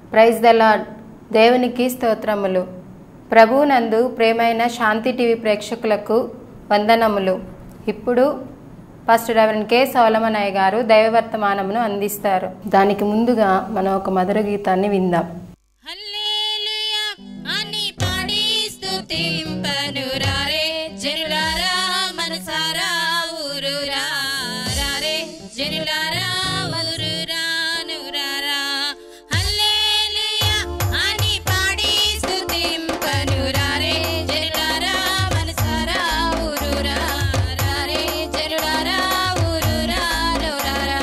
Praise the lord దేవునికి స్తోత్రములు ప్రభువునందు ప్రేమైన శాంతి టీవీ ప్రేక్షకులకు వందనములు ఇప్పుడు ఫస్ట్ రెవరెండ్ కె సోలమనయ్య గారు దైవవర్తమానమును అందిస్తారు దానికి ముందుగా మనం ఒక మధుర గీతాన్ని విందాం హల్లెలూయా అని పాడి స్తుతింపను రారే జనులారా మనసారా ఊరురా రారే జనులారా ఊరురా నురారా హల్లెలూయా అని పాడి స్తుతింపను రారే జనులారా మనసారా ఊరురా రారే జనులారా ఊరురా నురారా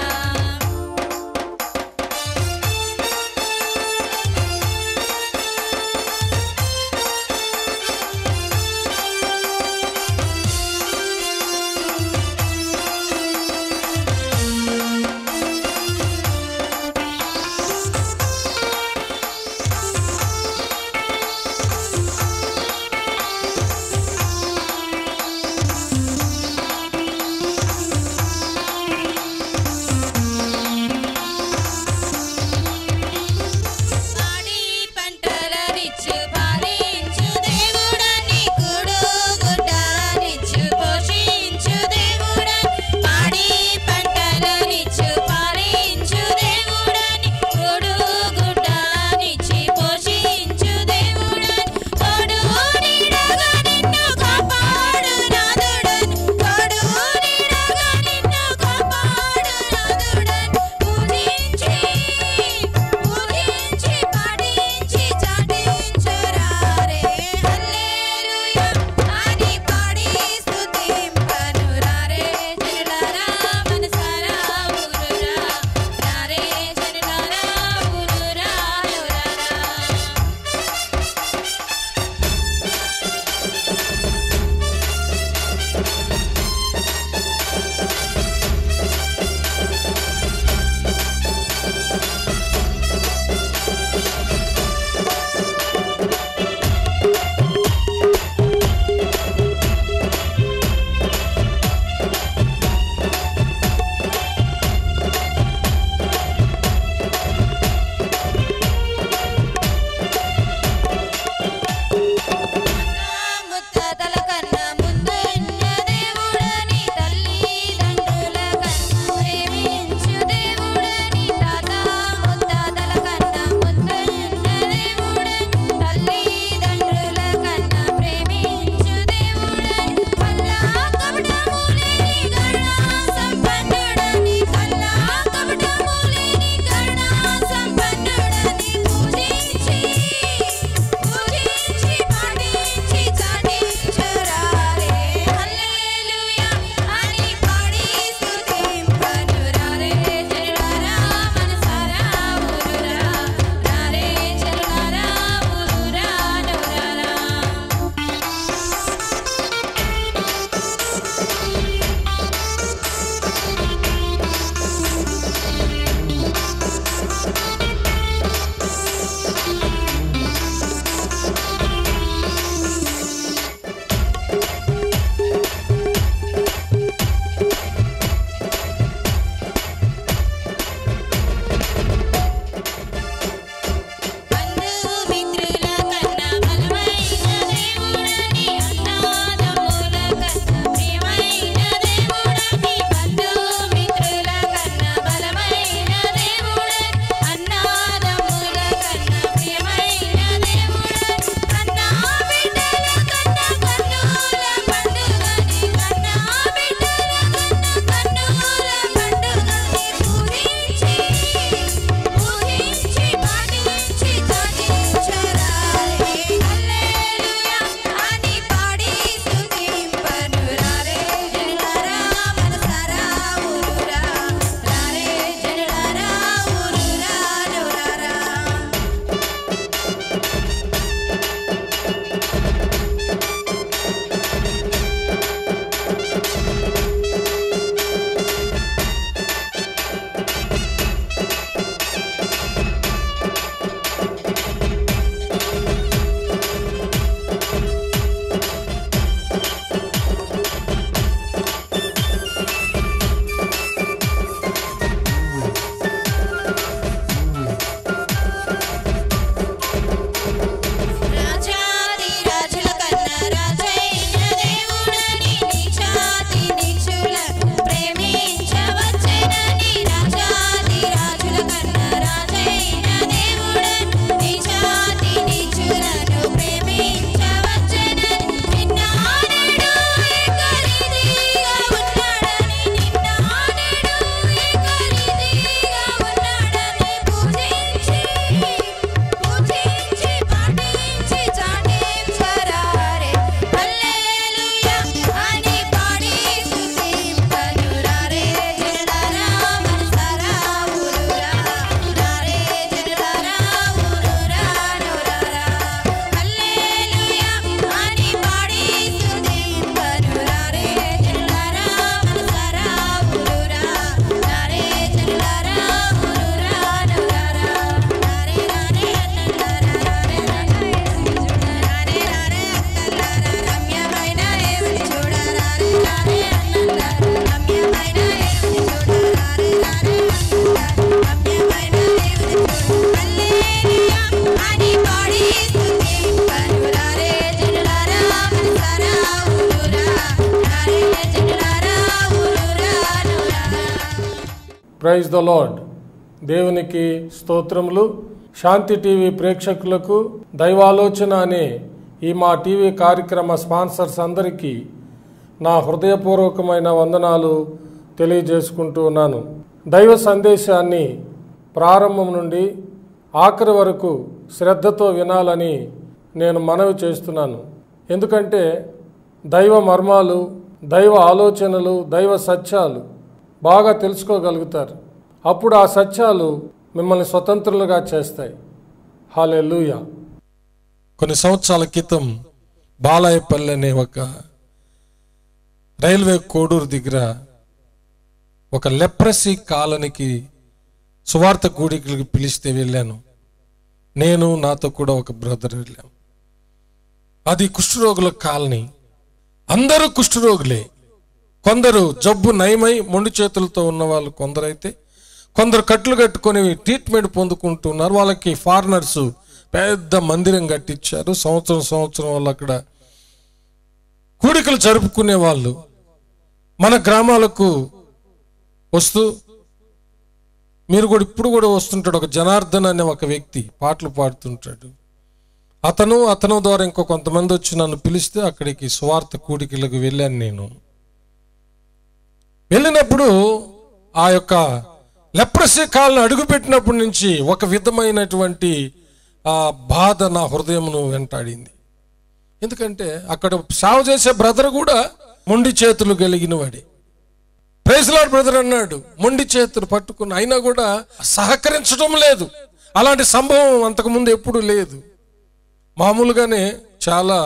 ప్రైజ్ ద లార్డ్ దేవునికి స్తోత్రములు శాంతి టీవీ ప్రేక్షకులకు దైవాలోచన అనే ఈ మా టీవీ కార్యక్రమ స్పాన్సర్స్ అందరికీ నా హృదయపూర్వకమైన వందనాలు తెలియజేసుకుంటూ ఉన్నాను దైవ సందేశాన్ని ప్రారంభం నుండి ఆఖరి వరకు శ్రద్ధతో వినాలని నేను మనవి చేస్తున్నాను ఎందుకంటే దైవ మర్మాలు దైవ ఆలోచనలు దైవ సత్యాలు బాగా తెలుసుకోగలుగుతారు అప్పుడు ఆ సత్యాలు మిమ్మల్ని స్వతంత్రులుగా చేస్తాయి హాలే కొన్ని సంవత్సరాల క్రితం బాలాయపల్లి అనే ఒక రైల్వే కోడూరు దగ్గర ఒక లెప్రసీ కాలనీకి సువార్త కూడికలకు పిలిస్తే వెళ్ళాను నేను నాతో కూడా ఒక బ్రదర్ వెళ్ళాం అది కుష్ఠరోగుల కాలనీ అందరూ కుష్ఠరోగులే కొందరు జబ్బు నయమై మొండి చేతులతో ఉన్న వాళ్ళు కొందరైతే కొందరు కట్లు కట్టుకొని ట్రీట్మెంట్ పొందుకుంటున్నారు వాళ్ళకి ఫారినర్స్ పెద్ద మందిరం కట్టించారు సంవత్సరం సంవత్సరం వాళ్ళు అక్కడ కూడికలు జరుపుకునే వాళ్ళు మన గ్రామాలకు వస్తూ మీరు కూడా ఇప్పుడు కూడా వస్తుంటాడు ఒక జనార్దన్ అనే ఒక వ్యక్తి పాటలు పాడుతుంటాడు అతను అతను ద్వారా ఇంకో కొంతమంది వచ్చి నన్ను పిలిస్తే అక్కడికి స్వార్థ కూడికలకు వెళ్ళాను నేను వెళ్ళినప్పుడు ఆ యొక్క లెప్రసీ కాలను అడుగుపెట్టినప్పటి నుంచి ఒక విధమైనటువంటి ఆ బాధ నా హృదయమును వెంటాడింది ఎందుకంటే అక్కడ సేవ చేసే బ్రదర్ కూడా మొండి చేతులు కలిగిన వాడే ప్రైజ్లాడ్ బ్రదర్ అన్నాడు మొండి చేతులు పట్టుకుని అయినా కూడా సహకరించడం లేదు అలాంటి సంభవం అంతకుముందు ఎప్పుడూ లేదు మామూలుగానే చాలా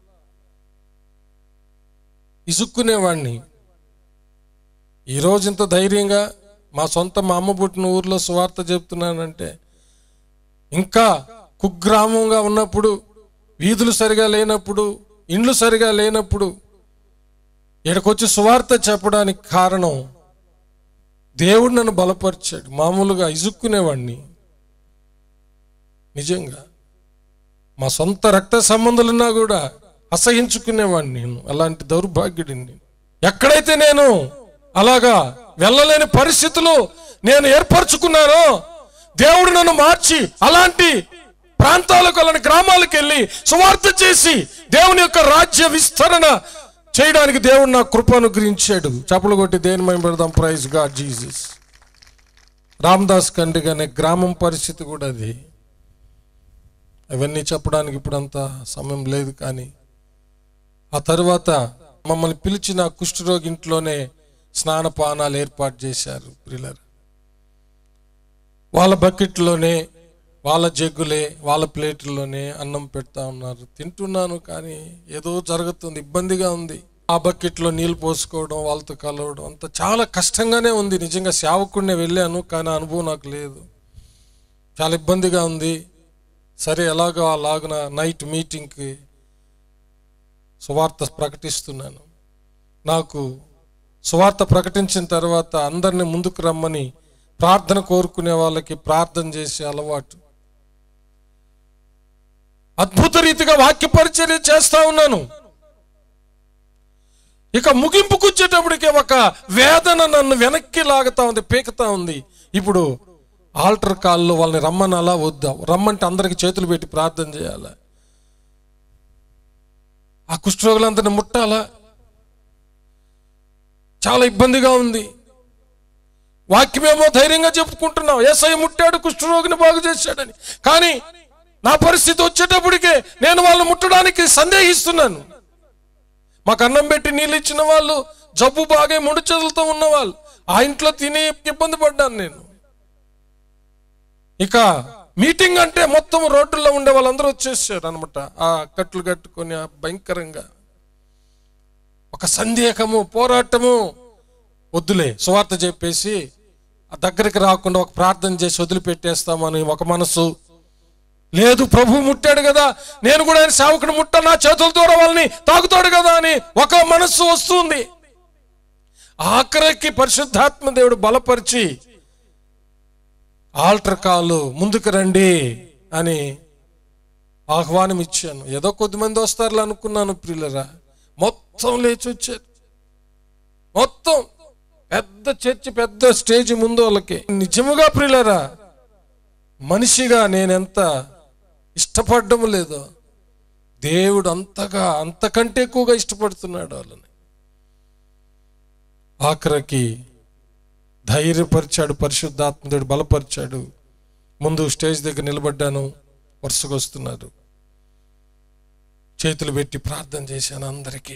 ఇసుక్కునేవాడిని ఈరోజు ఇంత ధైర్యంగా మా సొంత మా అమ్మ పుట్టిన ఊర్లో సువార్త చెప్తున్నానంటే ఇంకా కుగ్రామంగా ఉన్నప్పుడు వీధులు సరిగా లేనప్పుడు ఇండ్లు సరిగా లేనప్పుడు ఇక్కడికొచ్చి సువార్త చెప్పడానికి కారణం దేవుడు నన్ను బలపరిచాడు మామూలుగా ఇసుక్కునేవాడిని నిజంగా మా సొంత రక్త సంబంధాలున్నా కూడా అసహించుకునేవాడిని నేను అలాంటి దౌర్భాగ్యుడిని నేను. ఎక్కడైతే నేను అలాగా వెళ్ళలేని పరిస్థితులు నేను ఏర్పరచుకున్నానో దేవుడు నన్ను మార్చి అలాంటి ప్రాంతాలకు అలాంటి గ్రామాలకు వెళ్ళి సువార్త చేసి దేవుని యొక్క రాజ్య విస్తరణ చేయడానికి దేవుడు నా కృప అనుగ్రహించాడు చప్పలు కొట్టి దేని మేము పెడదాం praise god Jesus Ramadas Kandriga అనే గ్రామం పరిస్థితి కూడా అది అవన్నీ చెప్పడానికి ఇప్పుడంత సమయం లేదు కానీ ఆ తర్వాత మమ్మల్ని పిలిచిన కుష్ఠరోగి ఇంట్లోనే స్నానపానాలు ఏర్పాటు చేశారు ప్రిల్లర్ వాళ్ళ బకెట్లోనే వాళ్ళ జగ్గులే వాళ్ళ ప్లేట్లోనే అన్నం పెడతా ఉన్నారు తింటున్నాను కానీ ఏదో జరుగుతుంది ఇబ్బందిగా ఉంది ఆ బకెట్లో నీళ్ళు పోసుకోవడం వాళ్ళతో కలవడం అంత చాలా కష్టంగానే ఉంది నిజంగా సేవకుడినే వెళ్ళాను కానీ ఆ అనుభవం నాకు లేదు చాలా ఇబ్బందిగా ఉంది సరే ఎలాగో అలాగున నైట్ మీటింగ్కి సువార్త ప్రకటిస్తున్నాను నాకు సువార్త ప్రకటించిన తర్వాత అందరిని ముందుకు రమ్మని ప్రార్థన కోరుకునే వాళ్ళకి ప్రార్థన చేసే అలవాటు అద్భుత రీతిగా వాక్య పరిచర్య చేస్తా ఉన్నాను ఇక ముగింపుకు వచ్చేటప్పటికే ఒక వేదన నన్ను వెనక్కి లాగుతా ఉంది పీకుతా ఉంది ఇప్పుడు ఆల్టర్ కాల్లో వాళ్ళని రమ్మనాలా వద్దా రమ్మంటే అందరికి చేతులు పెట్టి ప్రార్థన చేయాలా ఆ కుష్ఠరోగులందరిని ముట్టాలా చాలా ఇబ్బందిగా ఉంది వాక్యమేమో ధైర్యంగా చెప్పుకుంటున్నాం ఏసఐ ముట్టాడు కుష్ఠరోగిని బాగు చేశాడని కానీ నా పరిస్థితి వచ్చేటప్పటికే నేను వాళ్ళు ముట్టడానికి సందేహిస్తున్నాను మాకు అన్నం పెట్టి నీళ్ళు ఇచ్చిన వాళ్ళు జబ్బు బాగా ముడి చేతులతో ఉన్నవాళ్ళు ఆ ఇంట్లో తిని ఇబ్బంది పడ్డాను నేను ఇక మీటింగ్ అంటే మొత్తం రోడ్డుల్లో ఉండే వాళ్ళందరూ వచ్చేసారు అనమాట ఆ కట్లు కట్టుకొని ఆ భయంకరంగా ఒక సందేహము పోరాటము వద్దులే సువార్త చెప్పేసి ఆ దగ్గరికి రాకుండా ఒక ప్రార్థన చేసి వదిలిపెట్టేస్తామని ఒక మనసు లేదు ప్రభు ముట్టాడు కదా నేను కూడా ఆయన సేవకుడు ముట్ట నా చేతుల ద్వారా వాళ్ళని తాగుతాడు కదా అని ఒక మనస్సు వస్తుంది ఆఖరికి పరిశుద్ధాత్మ దేవుడు బలపరిచి ఆల్టర్ కాలు ముందుకు రండి అని ఆహ్వానం ఇచ్చాను ఏదో కొద్దిమంది వస్తారులే అనుకున్నాను ప్రియులరా మొత్తం లేచి వచ్చారు మొత్తం పెద్ద చర్చి పెద్ద స్టేజ్ ముందు వాళ్ళకి నిజముగా ప్రియులరా మనిషిగా నేనెంత ఇష్టపడడం లేదో దేవుడు అంతగా అంతకంటే ఎక్కువగా ఇష్టపడుతున్నాడు వాళ్ళని ఆఖరికి ధైర్యపరిచాడు పరిశుద్ధాత్మదేవుడు బలపరిచాడు ముందు స్టేజ్ దగ్గర నిలబడ్డాను వరుసగా వస్తున్నారు చేతులు పెట్టి ప్రార్థన చేశాను అందరికీ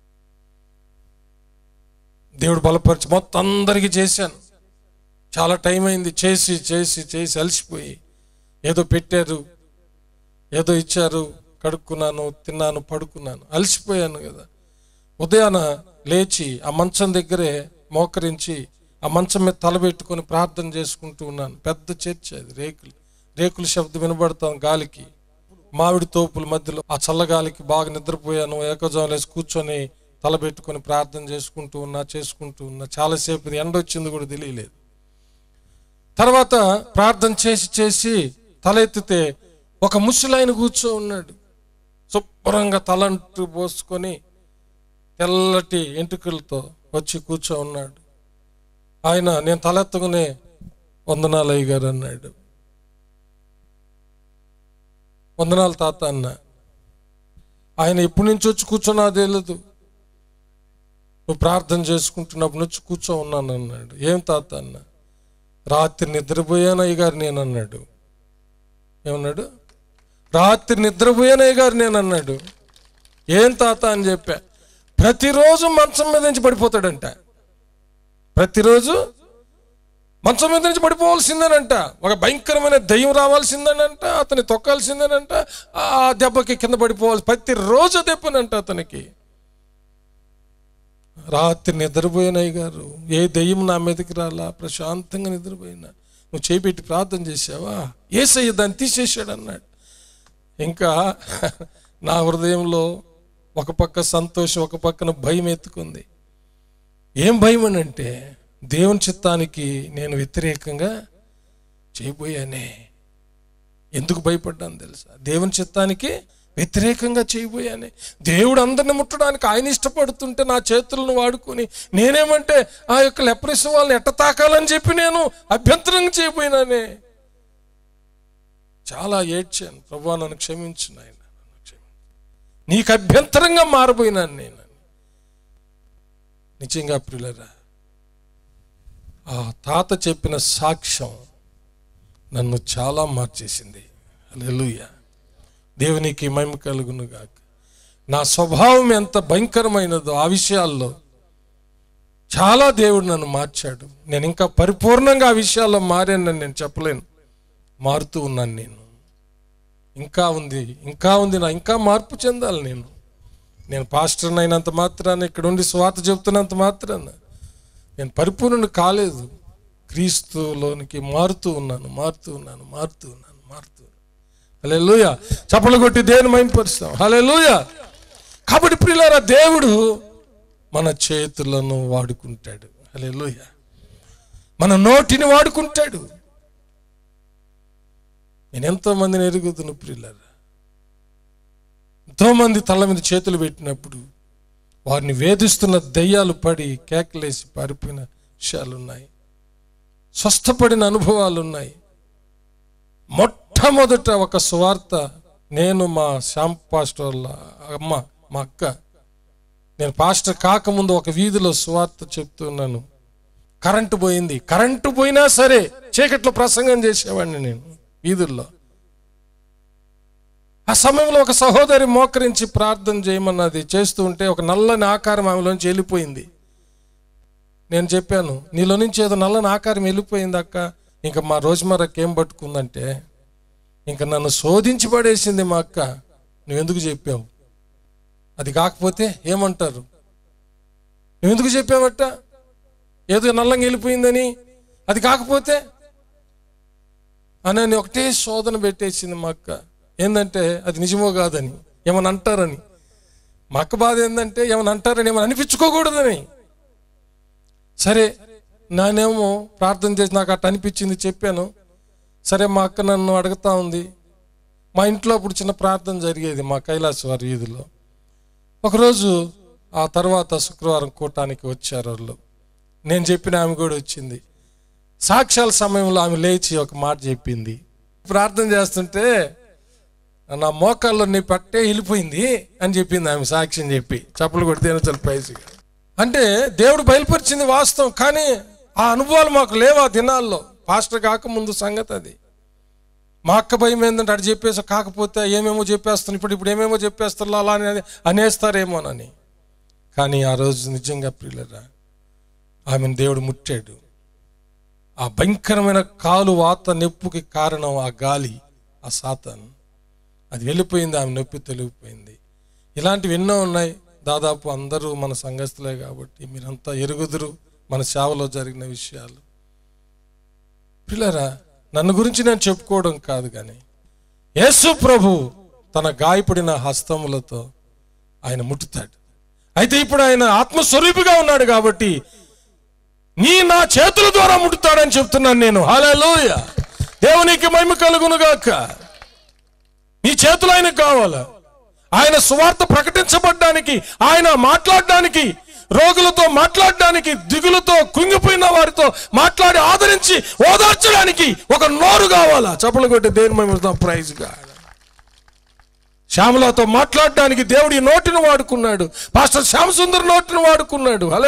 దేవుడు బలపరిచి మొత్తం అందరికీ చేశాను చాలా టైం అయింది చేసి చేసి చేసి అలసిపోయి ఏదో పెట్టారు ఏదో ఇచ్చారు కడుక్కున్నాను తిన్నాను పడుకున్నాను అలసిపోయాను కదా ఉదయాన లేచి ఆ మంచం దగ్గరే మోకరించి ఆ మంచం మీద తలబెట్టుకొని ప్రార్థన చేసుకుంటూ ఉన్నాను పెద్ద చర్చ అది రేకులు రేకుల శబ్దం వినబడతాం గాలికి మామిడి తోపుల మధ్యలో ఆ చల్లగాలికి బాగా నిద్రపోయాను ఏకజాం లేసి కూర్చొని తలబెట్టుకొని ప్రార్థన చేసుకుంటూ ఉన్నా చేసుకుంటూ ఉన్నా చాలాసేపు ఎండ వచ్చింది కూడా తెలియలేదు తర్వాత ప్రార్థన చేసి చేసి తలెత్తితే ఒక ముసలాయన కూర్చో ఉన్నాడు శుభ్రంగా తలంటు పోసుకొని తెల్లటి ఎంటుకలతో వచ్చి కూర్చో ఉన్నాడు ఆయన నేను తలెత్తగానే వందనాలు అయ్య గారు అన్నాడు వందనాలు తాత అన్న ఆయన ఎప్పటి నుంచి వచ్చి కూర్చున్నా తెలియదు నువ్వు ప్రార్థన చేసుకుంటున్నప్పటి నుంచి కూర్చో ఉన్నాను అన్నాడు ఏం తాత అన్న రాత్రి నిద్రపోయాను అయ్య గారు నేను అన్నాడు ఏమన్నాడు రాత్రి నిద్రపోయాను అయ్య గారు నేను అన్నాడు ఏం తాత అని చెప్పా ప్రతిరోజు మంచం మీద నుంచి పడిపోతాడంట ప్రతిరోజు మంచం మీద నుంచి పడిపోవాల్సిందేనంట ఒక భయంకరమైన దయ్యం రావాల్సిందేనంట అతని తొక్కాల్సిందేనంట ఆ దెబ్బకి కింద పడిపోవాలి ప్రతిరోజు దెబ్బనంట అతనికి రాత్రి నిద్రపోయినాయి గారు ఏ దెయ్యం నా మీదకి రాలా ప్రశాంతంగా నిద్రపోయినా నువ్వు చేపెట్టి ప్రార్థన చేసావా ఏసయ్య దాన్ని తీసేసాడు అన్నాడు ఇంకా నా హృదయంలో ఒక పక్క సంతోషం ఒక పక్కన భయం ఎత్తుకుంది ఏం భయం అని అంటే దేవుని చిత్తానికి నేను వ్యతిరేకంగా చేయబోయానే ఎందుకు భయపడ్డాను తెలుసా దేవుని చిత్తానికి వ్యతిరేకంగా చేయబోయానే దేవుడు అందరిని ముట్టడానికి ఆయన ఇష్టపడుతుంటే నా చేతులను వాడుకొని నేనేమంటే ఆ యొక్క లెప్రస్ వాళ్ళని ఎట్ట తాకాలని చెప్పి నేను అభ్యంతరం చేయబోయినానే చాలా ఏడ్చాను ప్రభు నన్ను క్షమించు నాయన నన్ను క్షమించు నీకు అభ్యంతరంగా మారబోయినాను నేను నిజంగా ప్రియులరా ఆ తాత చెప్పిన సాక్ష్యం నన్ను చాలా మార్చేసింది హల్లెలూయా దేవునికి మహిమ కలుగును గాక నా స్వభావం ఎంత భయంకరమైనదో ఆ విషయాల్లో చాలా దేవుడు నన్ను మార్చాడు నేను ఇంకా పరిపూర్ణంగా ఆ విషయాల్లో మారానని నేను చెప్పలేను మారుతూ ఉన్నాను నేను ఇంకా ఉంది ఇంకా ఉంది నా ఇంకా మార్పు చెందాలి నేను నేను పాస్టర్ని అయినంత మాత్రాన ఇక్కడ ఉండి స్వాత చెప్తున్నంత మాత్రాన నేను పరిపూర్ణ కాలేదు క్రీస్తులోనికి మారుతూ ఉన్నాను మారుతూ ఉన్నాను మారుతూ ఉన్నాను మారుతూ ఉన్నాను హలే లూయ చప్పలు కొట్టి దేని మైంపరుస్తాం హలే లూయ కాబట్టి ప్రియులారా దేవుడు మన చేతులను వాడుకుంటాడు హలే లూయ మన నోటిని వాడుకుంటాడు నేను ఎంతో మందిని ఎరుగుతున్న ప్రియులారా ఎంతో మంది తల మీద చేతులు పెట్టినప్పుడు వారిని వేధిస్తున్న దయ్యాలు పడి కేకలేసి పారిపోయిన విషయాలు ఉన్నాయి స్వస్థపడిన అనుభవాలు ఉన్నాయి మొట్టమొదట ఒక సువార్త నేను మా శ్యామ్ పాస్టర్ వాళ్ళ అమ్మ మా అక్క నేను పాస్టర్ కాకముందు ఒక వీధిలో సువార్త చెప్తున్నాను కరెంటు పోయింది కరెంటు పోయినా సరే చీకట్లో ప్రసంగం చేసేవాడిని నేను వీధుల్లో ఆ సమయంలో ఒక సహోదరి మోకరించి ప్రార్థన చేయమన్నది చేస్తూ ఉంటే ఒక నల్లని ఆకారం ఆమెలోంచి వెళ్ళిపోయింది నేను చెప్పాను నీలో నుంచి ఏదో నల్లని ఆకారం వెళ్ళిపోయింది అక్క ఇంకా మా రోజుమర్రకి ఏం పట్టుకుందంటే ఇంకా నన్ను శోధించి పడేసింది మా అక్క నువ్వెందుకు చెప్పావు అది కాకపోతే ఏమంటారు నువ్వెందుకు చెప్పావట ఏదో నల్లంగా వెళ్ళిపోయిందని అది కాకపోతే అని ఒకటే శోధన పెట్టేసింది మా అక్క ఏంటంటే అది నిజమో కాదని ఏమని అంటారని మా అక్క బాధ ఏంటంటే ఏమని అంటారని ఏమని అనిపించుకోకూడదని సరే నానేమో ప్రార్థన చేసి నాకు అట్ట అనిపించింది చెప్పాను సరే మా అక్క నన్ను అడుగుతా ఉంది మా ఇంట్లో అప్పుడు చిన్న ప్రార్థన జరిగేది మా కైలాస వారి వీధిలో ఒకరోజు ఆ తర్వాత శుక్రవారం కూటానికి వచ్చారు వాళ్ళు నేను చెప్పిన ఆమె కూడా వచ్చింది సాక్ష్యాల సమయంలో ఆమె లేచి ఒక మాట చెప్పింది ప్రార్థన చేస్తుంటే నా మోకాల్లో నీ పట్టే వెళ్ళిపోయింది అని చెప్పింది ఆమె సాక్ష్యం చెప్పి చప్పులు కొడితే చాలా ప్రైజ్ అంటే దేవుడు బయలుపరిచింది వాస్తవం కానీ ఆ అనుభవాలు మాకు లేవు ఆ దినాల్లో పాస్టర్ కాకముందు సంగతి అది మా అక్క భయం ఏంటంటే అటు చెప్పేసి కాకపోతే ఏమేమో చెప్పేస్తాను ఇప్పుడు ఇప్పుడు ఏమేమో చెప్పేస్తారు అలా అని అనేస్తారేమోనని కానీ ఆ రోజు నిజంగా ప్రియులరా ఆమెను దేవుడు ముట్టాడు ఆ భయంకరమైన కాలు వాత నొప్పుకి కారణం ఆ గాలి ఆ సాతాన్ అది వెళ్ళిపోయింది ఆమె నొప్పి తొలగిపోయింది ఇలాంటివి ఎన్నో ఉన్నాయి దాదాపు అందరూ మన సంఘస్థులే కాబట్టి మీరంతా ఎరుగుదురు మన సేవలో జరిగిన విషయాలు పిల్లరా నన్ను గురించి నేను చెప్పుకోవడం కాదు కానీ యేసు ప్రభు తన గాయపడిన హస్తములతో ఆయన ముట్టుతాడు అయితే ఇప్పుడు ఆయన ఆత్మస్వరూపిగా ఉన్నాడు కాబట్టి నీ నా చేతుల ద్వారా ముట్టుతాడని చెప్తున్నాను నేను హలోయ దేవునికి మహిమ కలుగునుగాక నీ చేతులు ఆయనకు కావాలా ఆయన సువార్త ప్రకటించబడ్డానికి ఆయన మాట్లాడడానికి రోగులతో మాట్లాడడానికి దిగులతో కుంగిపోయిన వారితో మాట్లాడి ఆదరించి ఓదార్చడానికి ఒక నోరు కావాలా చప్పలు కొట్టి దేని మేము ప్రైజ్గా శ్యామలతో మాట్లాడడానికి దేవుడి నోటిని వాడుకున్నాడు పాస్టర్ శ్యామ సుందర్ నోటిని వాడుకున్నాడు హలే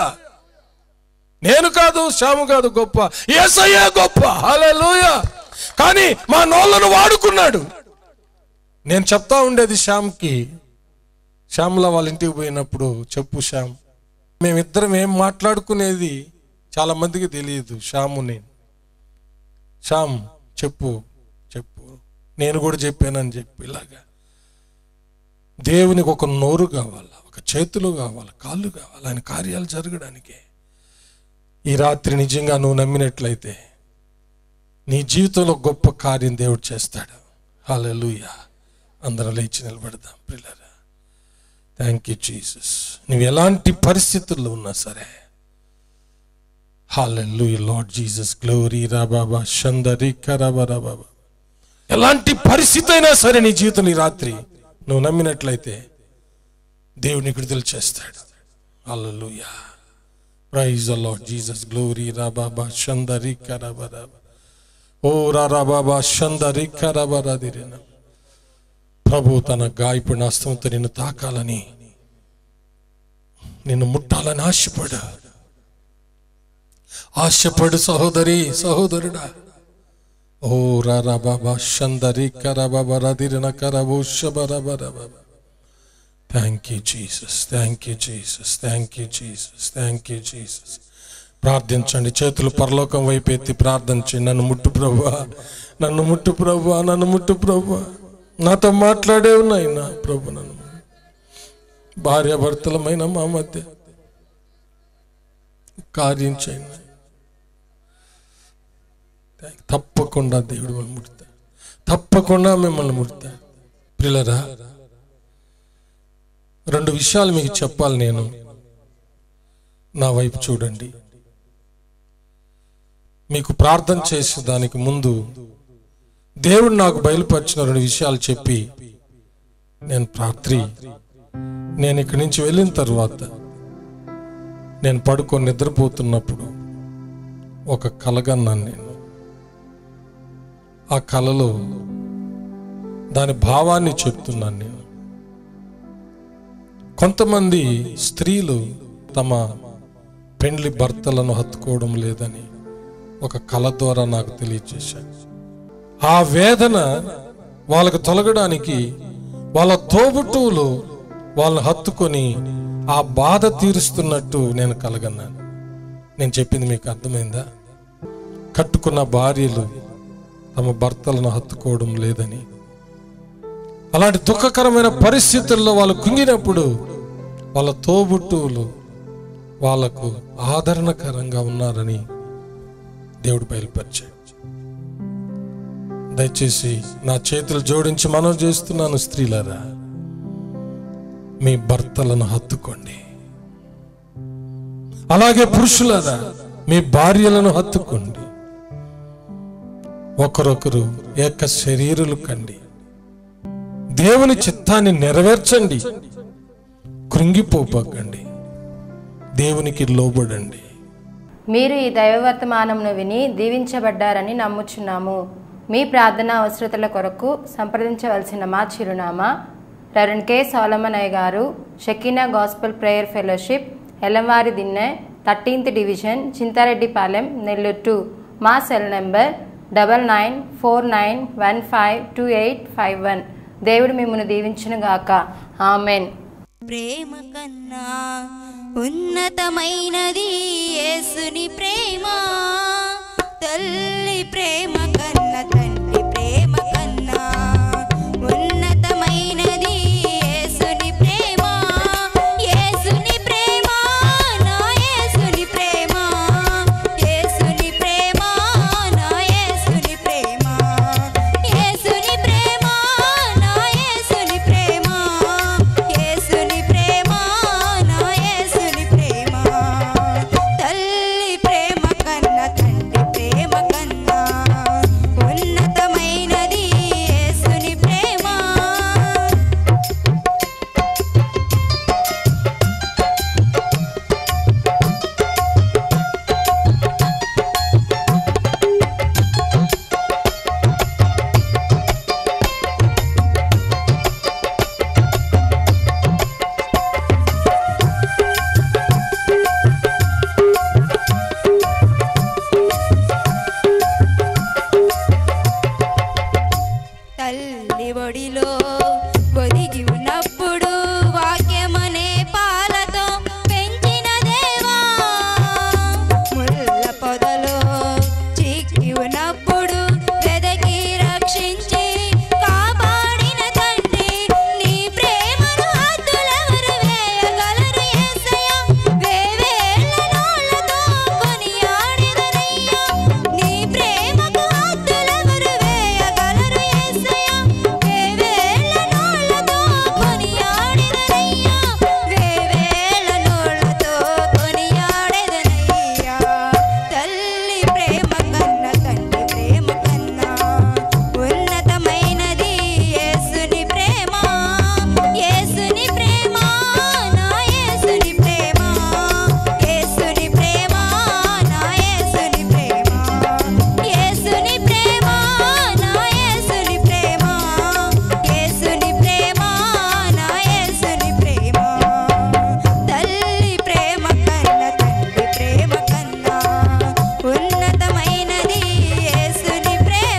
నేను కాదు శ్యాము కాదు గొప్ప ఏసయ్యే గొప్ప హలే కానీ మా నోళ్ళను వాడుకున్నాడు నేను చెప్తా ఉండేది శ్యామ్కి శ్యామ్ల వాళ్ళ ఇంటికి పోయినప్పుడు చెప్పు శ్యామ్ మేమిద్దరం ఏం మాట్లాడుకునేది చాలా మందికి తెలియదు శ్యాము నేను శ్యామ్ చెప్పు చెప్పు నేను కూడా చెప్పానని చెప్పు ఇలాగా దేవునికి ఒక నోరు కావాలి ఒక చేతులు కావాలి కాళ్ళు కావాలి ఆయన కార్యాలు జరగడానికి ఈ రాత్రి నిజంగా నువ్వు నమ్మినట్లయితే నీ జీవితంలో గొప్ప కార్యం దేవుడు చేస్తాడు హల్లెలూయా అందరం లేచి నిలబడదాం పిల్లరా థ్యాంక్ యూ జీసస్ నువ్వు ఎలాంటి పరిస్థితుల్లో ఉన్నా సరే హాలెల్లుయ లార్డ్ జీసస్ గ్లోరీ రాబాబా షందరి కరాబాబా ఎలాంటి పరిస్థితి అయినా సరే నీ జీవితం ఈ రాత్రి నువ్వు నమ్మినట్లయితే దేవుని విడుదల చేస్తాడు hallelujah praise lord Jesus glory రాబాబా షందరి కరాబాబా ఓ రాబాబా షందరి కరాబారాదిరేనా ప్రభు తన గాయపడిన హస్తంతో నిన్ను తాకాలని నిన్ను ముట్టాలని ఆశపడు ఆశపడు సహోదరి సహోదరుడా ఓ రారా బాబా షందరి కరబాబా రదిరిన కరబో శబరబరబా thank you Jesus thank you Jesus thank you Jesus thank you Jesus ప్రార్థించండి చేతులు పరలోకం వైపు ఎత్తి ప్రార్థించండి నన్ను ముట్టు ప్రభువా నన్ను ముట్టు ప్రభువా నన్ను ముట్టు ప్రభువా నాతో మాట్లాడే ఉన్నాయి నా ప్రభు నన్ను భార్యాభర్తలమైన మా మధ్య కార్యం చేయండి తప్పకుండా దేవుడు మిమ్మల్ని ముడతాడు తప్పకుండా మిమ్మల్ని ముడతాడు పిల్లరా రెండు విషయాలు మీకు చెప్పాలి నేను నా వైపు చూడండి మీకు ప్రార్థన చేసే దానికి ముందు దేవుడు నాకు బయలుపరిచిన రెండు విషయాలు చెప్పి నేను రాత్రి నేను ఇక్కడి నుంచి వెళ్ళిన తర్వాత నేను పడుకొని నిద్రపోతున్నప్పుడు ఒక కలగన్నాను నేను ఆ కలలో దాని భావాన్ని చెప్తున్నాను నేను కొంతమంది స్త్రీలు తమ పెండ్లి భర్తలను హత్తుకోవడం లేదని ఒక కళ ద్వారా నాకు తెలియజేశారు ఆ వేదన వాళ్ళకు తొలగడానికి వాళ్ళ తోబుట్టువులు వాళ్ళని హత్తుకొని ఆ బాధ తీరుస్తున్నట్టు నేను కలగన్నాను నేను చెప్పింది మీకు అర్థమైందా కట్టుకున్న భార్యలు తమ భర్తలను హత్తుకోవడం లేదని అలాంటి దుఃఖకరమైన పరిస్థితుల్లో వాళ్ళు కుంగినప్పుడు వాళ్ళ తోబుట్టువులు వాళ్లకు ఆదరణకరంగా ఉన్నారని దేవుడు బయలుపరిచాడు దయచేసి నా చేతులు జోడించి మనం చేస్తున్నాను స్త్రీలరా మీ భర్తలను హత్తుకోండి అలాగే పురుషులరా మీ భార్యలను హత్తుకోండి ఒకరొకరు ఏక శరీరులు కండి దేవుని చిత్తాన్ని నెరవేర్చండి కృంగిపోపకండి దేవునికి లోబడండి మీరు ఈ దైవవర్తమానమును విని దీవించబడ్డారని నమ్ముచున్నాము మీ ప్రార్థన అవసరతల కొరకు సంప్రదించవలసిన మా చిరునామా రెవరెండ్ కె సోలమనయ్య గారు Shekinah gospel prayer fellowship Elamvari Dinne thirteenth division Chintareddypalem Nellore two మా cell number double nine four nine one five two eight five one దేవుడు మిమ్మల్ని దీవించునుగాక ఆమెన్ ప్రేమ కన్నా ఉన్నతమైనది యేసుని ప్రేమ తల్లి ప్రేమ కన్నా తండ్రి ప్రేమ కన్నా ఉన్నతమైనది యేసుని ప్రేమ యేసుని ప్రేమ నా యేసుని ప్రేమ యేసుని ప్రేమ నా యేసుని ప్రేమ యేసుని ప్రేమ నా యేసుని ప్రేమ యేసుని ప్రేమ నా యేసుని ప్రేమ తల్లి ప్రేమ కన్నా తండ్రి ప్రేమ కన్నా ఉన్నతమైనది యేసుని ప్రేమ తల్లి ఒడిలో ఒదిగి ఉన్నప్పుడు వాక్యమనే పాలతో పెంచిన దేవా ముల్ల పొదలో చిక్కి ఉన్నప్పుడు వెదకి రక్షించి కాపాడిన తండ్రి నీ ప్రేమను హద్దులెవరు వేయగలరు యేసయ్యా వేవేళ్ల నోళ్ళతో కొనియాడెదరయ్యా నీ ప్రేమకు హద్దులెవరు వేయగలరు యేసయ్యా వేవేళ్ల నోళ్ళతో కొనియాడెదరయ్యా వేవేళ్ల నోళ్ళతో కొనియాడెదరయ్యా తల్లి ప్రేమ కన్నా తండ్రి ప్రేమ కన్నా ఉన్నతమైనది యేసుని ప్రేమ యేసుని ప్రేమ నా యేసుని ప్రేమ యేసుని ప్రేమ నా యేసుని ప్రేమ యేసుని ప్రేమ నా యేసుని ప్రేమ యేసుని ప్రేమ నా యేసుని ప్రేమ తల్లి ప్రేమ కన్నా తండ్రి ప్రేమ కన్నా ఉన్నతమైనది యేసుని ప్రేమ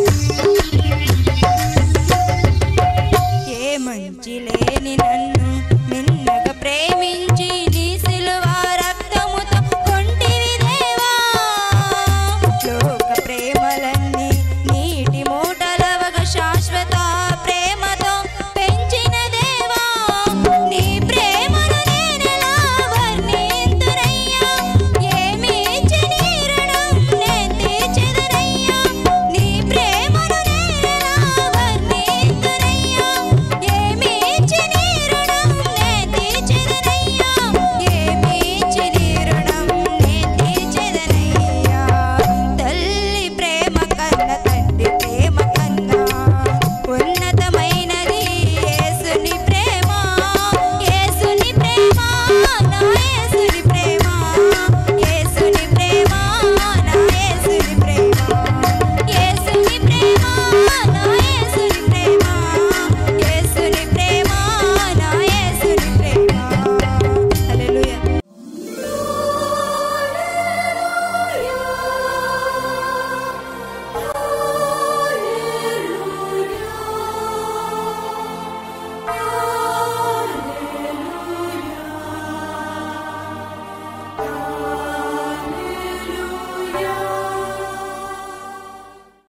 ఏ మంచి లేని నన్ను